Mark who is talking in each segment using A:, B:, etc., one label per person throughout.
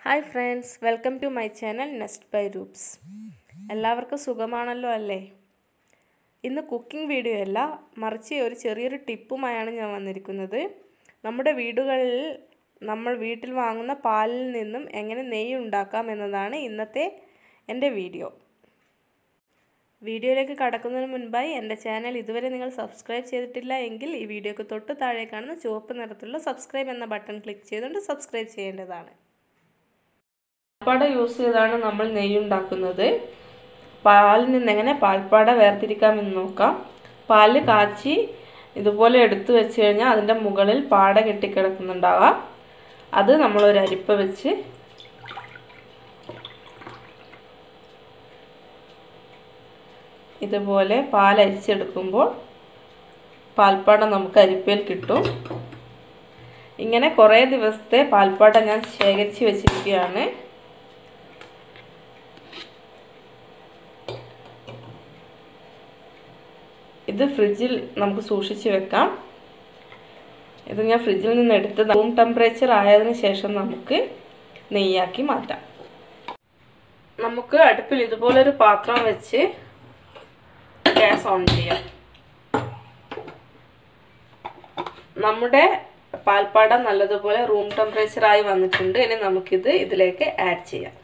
A: hi friends welcome to my channel Nest by Roops എല്ലാവർക്കും സുഖമാണല്ലോ അല്ലേ ഇന്ന് കുക്കിംഗ് വീഡിയോ അല്ല മറിച്ച് ഒരു ചെറിയൊരു ടിപ്പുമായാണ് ഞാൻ വന്നിരിക്കുന്നത് നമ്മുടെ വീടുകളിൽ നമ്മൾ വീട്ടിൽ വാങ്ങുന്ന പാലിൽ നിന്നും എങ്ങനെ നെയ്യ് ഉണ്ടാക്കാം എന്നതാണ് ഇന്നത്തെ എൻ്റെ വീഡിയോ വീഡിയോയിലേക്ക് കടക്കുന്നതിന് മുൻപായി എൻ്റെ ചാനൽ ഇതുവരെ നിങ്ങൾ സബ്സ്ക്രൈബ് ചെയ്തിട്ടില്ല എങ്കിൽ ഈ വീഡിയോക്ക് തൊട്ട് താഴെ കാണുന്ന ചുവപ്പ് നിറത്തിലുള്ള സബ്സ്ക്രൈബ് എന്ന ബട്ടൺ ക്ലിക്ക് ചെയ്തുകൊണ്ട് സബ്സ്ക്രൈബ് ചെയ്യേണ്ടതാണ് പാൽപ്പാട യൂസ് ചെയ്താണ് നമ്മൾ നെയ്യ് ഉണ്ടാക്കുന്നത് പാലിൽ നിന്ന് എങ്ങനെ പാൽപ്പാട വേർതിരിക്കാമെന്ന് നോക്കാം പാല് കാച്ചി ഇതുപോലെ എടുത്തു വെച്ച് കഴിഞ്ഞാൽ അതിൻ്റെ മുകളിൽ പാട കെട്ടിക്കിടക്കുന്നുണ്ടാവാം അത് നമ്മളൊരു അരിപ്പ വെച്ച് ഇതുപോലെ പാൽ അരിച്ചെടുക്കുമ്പോൾ പാൽപ്പാട നമുക്ക് അരിപ്പയിൽ കിട്ടും ഇങ്ങനെ കുറേ ദിവസത്തെ പാൽപ്പാട ഞാൻ ശേഖരിച്ച് വെച്ചിരിക്കുകയാണ് ഇത് ഫ്രിഡ്ജിൽ നമുക്ക് സൂക്ഷിച്ച് വെക്കാം ഇത് ഞാൻ ഫ്രിഡ്ജിൽ നിന്ന് എടുത്ത് റൂം ടെമ്പറേച്ചർ ആയതിനു ശേഷം നമുക്ക് നെയ്യാക്കി മാറ്റാം നമുക്ക് അടുപ്പിൽ ഇതുപോലൊരു പാത്രം വെച്ച് ഗ്യാസ് ഓൺ ചെയ്യാം നമ്മുടെ പാൽപ്പാട നല്ലതുപോലെ റൂം ടെമ്പറേച്ചർ ആയി വന്നിട്ടുണ്ട് ഇനി നമുക്കിത് ഇതിലേക്ക് ആഡ് ചെയ്യാം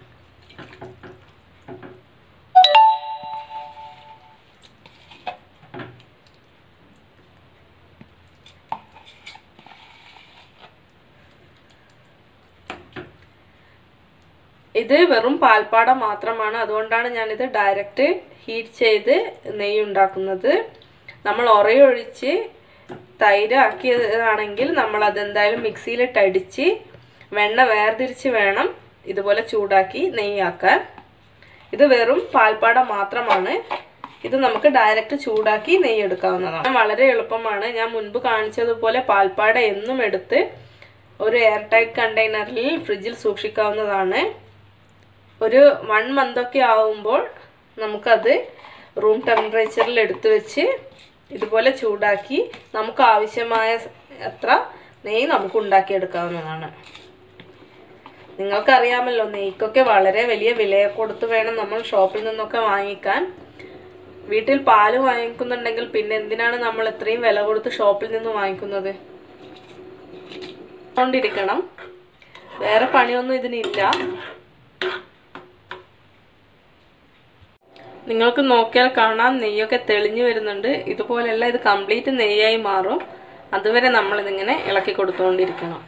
A: ഇത് വെറും പാൽപ്പാട മാത്രമാണ് അതുകൊണ്ടാണ് ഞാനിത് ഡയറക്റ്റ് ഹീറ്റ് ചെയ്ത് നെയ്യ് ഉണ്ടാക്കുന്നത് നമ്മൾ ഉറയൊഴിച്ച് തൈര് ആക്കിയതാണെങ്കിൽ നമ്മൾ അതെന്തായാലും മിക്സിയിലിട്ട് അടിച്ച് വെണ്ണ വേർതിരിച്ച് വേണം ഇതുപോലെ ചൂടാക്കി നെയ്യാക്കാൻ ഇത് വെറും പാൽപ്പാട മാത്രമാണ് ഇത് നമുക്ക് ഡയറക്റ്റ് ചൂടാക്കി നെയ്യ് എടുക്കാവുന്നതാണ് വളരെ എളുപ്പമാണ് ഞാൻ മുൻപ് കാണിച്ചതുപോലെ പാൽപ്പാട എന്നും എടുത്ത് ഒരു എയർ ടൈറ്റ് കണ്ടെയ്നറിൽ ഫ്രിഡ്ജിൽ സൂക്ഷിക്കാവുന്നതാണ് ഒരു വൺ മന്തൊക്കെ ആവുമ്പോൾ നമുക്കത് റൂം ടെമ്പറേച്ചറിൽ എടുത്തു വെച്ച് ഇതുപോലെ ചൂടാക്കി നമുക്ക് ആവശ്യമായ അത്ര നെയ്യ് നമുക്ക് ഉണ്ടാക്കിയെടുക്കാവുന്നതാണ് നിങ്ങൾക്കറിയാമല്ലോ നെയ്ക്കൊക്കെ വളരെ വലിയ വില കൊടുത്ത് വേണം നമ്മൾ ഷോപ്പിൽ നിന്നൊക്കെ വാങ്ങിക്കാൻ വീട്ടിൽ പാല് വാങ്ങിക്കുന്നുണ്ടെങ്കിൽ പിന്നെ എന്തിനാണ് നമ്മൾ ഇത്രയും വില കൊടുത്ത് ഷോപ്പിൽ നിന്ന് വാങ്ങിക്കുന്നത് കൊണ്ടിരിക്കണം വേറെ പണിയൊന്നും ഇതിനില്ല നിങ്ങൾക്ക് നോക്കിയാൽ കാണാം നെയ്യൊക്കെ തെളിഞ്ഞു വരുന്നുണ്ട് ഇതുപോലെയല്ല ഇത് കംപ്ലീറ്റ് നെയ്യായി മാറും അതുവരെ നമ്മളിതിങ്ങനെ ഇളക്കി കൊടുത്തുകൊണ്ടിരിക്കണം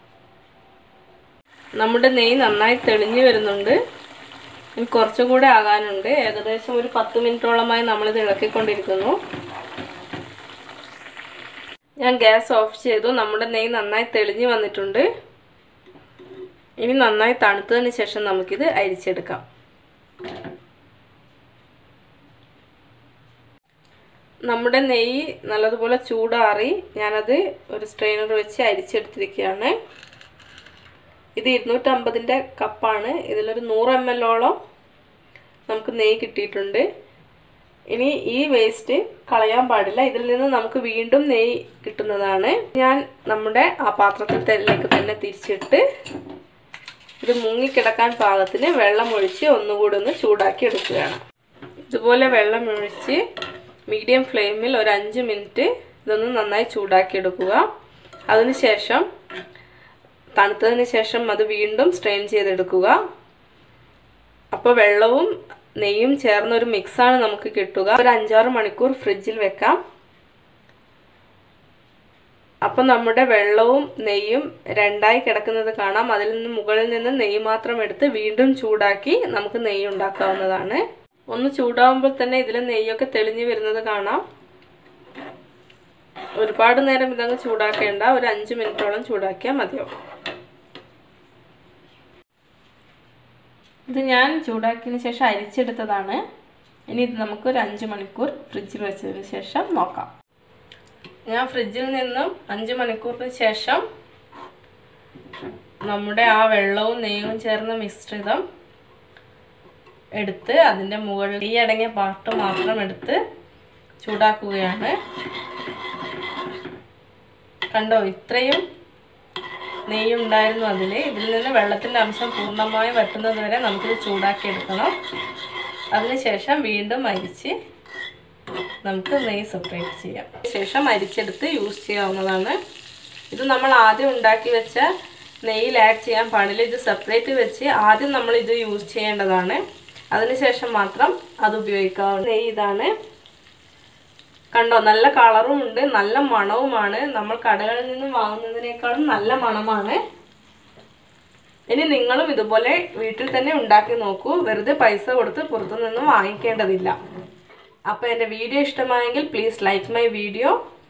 A: നമ്മുടെ നെയ്യ് നന്നായി തെളിഞ്ഞു വരുന്നുണ്ട് ഇനി കുറച്ചും കൂടെ ആകാനുണ്ട് ഏകദേശം ഒരു പത്ത് മിനിറ്റോളമായി നമ്മളിത് ഇളക്കിക്കൊണ്ടിരിക്കുന്നു ഞാൻ ഗ്യാസ് ഓഫ് ചെയ്തു നമ്മുടെ നെയ്യ് നന്നായി തെളിഞ്ഞു വന്നിട്ടുണ്ട് ഇനി നന്നായി തണുത്തതിന് ശേഷം നമുക്കിത് അരിച്ചെടുക്കാം നമ്മുടെ നെയ്യ് നല്ലതുപോലെ ചൂടാറി ഞാനത് ഒരു സ്ട്രെയിനർ വെച്ച് അരിച്ചെടുത്തിരിക്കുകയാണ് ഇത് ഇരുന്നൂറ്റമ്പതിൻ്റെ കപ്പാണ് ഇതിലൊരു നൂറ് എം എല്ലോളം നമുക്ക് നെയ്യ് കിട്ടിയിട്ടുണ്ട് ഇനി ഈ വേസ്റ്റ് കളയാൻ പാടില്ല ഇതിൽ നിന്ന് നമുക്ക് വീണ്ടും നെയ്യ് കിട്ടുന്നതാണ് ഞാൻ നമ്മുടെ ആ പാത്രത്തിലേക്ക് തന്നെ തിരിച്ചിട്ട് ഇത് മുങ്ങിക്കിടക്കാൻ പാകത്തിന് വെള്ളം ഒഴിച്ച് ഒന്നുകൂടി ഒന്ന് ചൂടാക്കി എടുക്കുകയാണ് ഇതുപോലെ വെള്ളം ഒഴിച്ച് മീഡിയം ഫ്ലെയിമിൽ ഒരു അഞ്ച് മിനിറ്റ് ഇതൊന്ന് നന്നായി ചൂടാക്കി എടുക്കുക അതിനുശേഷം തണുത്തതിന് ശേഷം അത് വീണ്ടും സ്ട്രെയിൻ ചെയ്തെടുക്കുക അപ്പോൾ വെള്ളവും നെയ്യും ചേർന്ന ഒരു മിക്സാണ് നമുക്ക് കിട്ടുക ഒരു അഞ്ചാറ് മണിക്കൂർ ഫ്രിഡ്ജിൽ വെക്കാം അപ്പം നമ്മുടെ വെള്ളവും നെയ്യും രണ്ടായി കിടക്കുന്നത് കാണാം അതിൽ നിന്ന് മുകളിൽ നിന്ന് നെയ്യ് മാത്രം എടുത്ത് വീണ്ടും ചൂടാക്കി നമുക്ക് നെയ്യ് ഉണ്ടാക്കാവുന്നതാണ് ഒന്ന് ചൂടാവുമ്പോൾ തന്നെ ഇതിൽ നെയ്യൊക്കെ തെളിഞ്ഞു വരുന്നത് കാണാം ഒരുപാട് നേരം ഇതങ്ങ് ചൂടാക്കേണ്ട ഒരു അഞ്ച് മിനിറ്റോളം ചൂടാക്കിയാൽ മതിയാവും ഇത് ഞാൻ ചൂടാക്കിയതിന് ശേഷം അരിച്ചെടുത്തതാണ് ഇനി ഇത് നമുക്ക് ഒരു അഞ്ച് മണിക്കൂർ ഫ്രിഡ്ജിൽ വെച്ചതിന് ശേഷം നോക്കാം ഞാൻ ഫ്രിഡ്ജിൽ നിന്നും അഞ്ച് മണിക്കൂറിന് ശേഷം നമ്മുടെ ആ വെള്ളവും നെയ്യും ചേർന്ന മിശ്രിതം എടുത്ത് അതിൻ്റെ മുകളിൽ ഈ അടങ്ങിയ പാർട്ട് മാത്രം എടുത്ത് ചൂടാക്കുകയാണ് കണ്ടോ ഇത്രയും നെയ്യ് ഉണ്ടായിരുന്നു അതിൽ ഇതിൽ നിന്ന് വെള്ളത്തിൻ്റെ അംശം പൂർണ്ണമായും വറ്റുന്നത് വരെ നമുക്കിത് ചൂടാക്കി എടുക്കണം അതിനുശേഷം വീണ്ടും അരിച്ച് നമുക്ക് നെയ്യ് സെപ്പറേറ്റ് ചെയ്യാം ശേഷം അരിച്ചെടുത്ത് യൂസ് ചെയ്യാവുന്നതാണ് ഇത് നമ്മൾ ആദ്യം ഉണ്ടാക്കി വെച്ച നെയ്യിൽ ആഡ് ചെയ്യാൻ പാടില്ല ഇത് സെപ്പറേറ്റ് വെച്ച് ആദ്യം നമ്മൾ ഇത് യൂസ് ചെയ്യേണ്ടതാണ് അതിനുശേഷം മാത്രം അത് ഉപയോഗിക്കാവുന്ന നെയ്യ് ഇതാണ് കണ്ടോ നല്ല കളറും ഉണ്ട് നല്ല മണവുമാണ് നമ്മൾ കടകളിൽ നിന്ന് വാങ്ങുന്നതിനേക്കാളും നല്ല മണമാണ് ഇനി നിങ്ങളും ഇതുപോലെ വീട്ടിൽ തന്നെ ഉണ്ടാക്കി നോക്കൂ വെറുതെ പൈസ കൊടുത്ത് പുറത്തു നിന്നും വാങ്ങിക്കേണ്ടതില്ല അപ്പോൾ എൻ്റെ വീഡിയോ ഇഷ്ടമായെങ്കിൽ പ്ലീസ് ലൈക്ക് മൈ വീഡിയോ